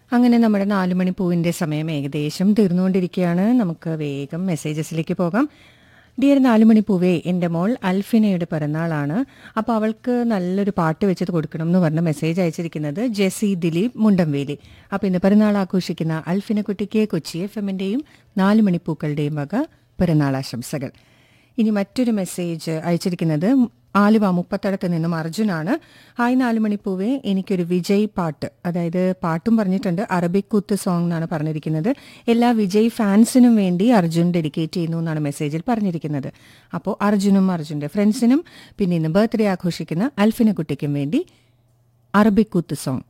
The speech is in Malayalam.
അങ്ങനെ നമ്മുടെ നാലുമണി പൂവിന്റെ സമയം ഏകദേശം തീർന്നുകൊണ്ടിരിക്കുകയാണ് നമുക്ക് വേഗം മെസ്സേജസിലേക്ക് പോകാം ഡിയർ നാലുമണി പൂവേ എൻ്റെ മോൾ അൽഫിനയുടെ പിറന്നാളാണ് അപ്പോൾ അവൾക്ക് നല്ലൊരു പാട്ട് വെച്ചത് കൊടുക്കണം എന്ന് പറഞ്ഞ മെസ്സേജ് അയച്ചിരിക്കുന്നത് ജെസി ദിലീപ് മുണ്ടംവേലി അപ്പോൾ ഇന്ന് പിറന്നാൾ ആഘോഷിക്കുന്ന അൽഫിന കുട്ടിക്ക് കൊച്ചി എഫ് എമ്മിൻ്റെയും നാലുമണി പൂക്കളുടെയും വക പിറന്നാളാശംസകൾ ഇനി മറ്റൊരു മെസ്സേജ് അയച്ചിരിക്കുന്നത് ആലുവ മുപ്പത്തടത്ത് നിന്നും അർജുനാണ് ഹായ് നാലുമണിപ്പൂവേ എനിക്കൊരു വിജയ് പാട്ട് അതായത് പാട്ടും പറഞ്ഞിട്ടുണ്ട് അറബിക് കുത്ത് സോങ് എന്നാണ് പറഞ്ഞിരിക്കുന്നത് എല്ലാ വിജയ് ഫാൻസിനും വേണ്ടി അർജുൻ ഡെഡിക്കേറ്റ് ചെയ്യുന്നു എന്നാണ് മെസ്സേജിൽ പറഞ്ഞിരിക്കുന്നത് അപ്പോൾ അർജുനും അർജുൻ്റെ ഫ്രണ്ട്സിനും പിന്നെ ഇന്ന് ബർത്ത്ഡേ ആഘോഷിക്കുന്ന അൽഫിന കുട്ടിക്കും വേണ്ടി അറബിക് കുത്ത് സോങ്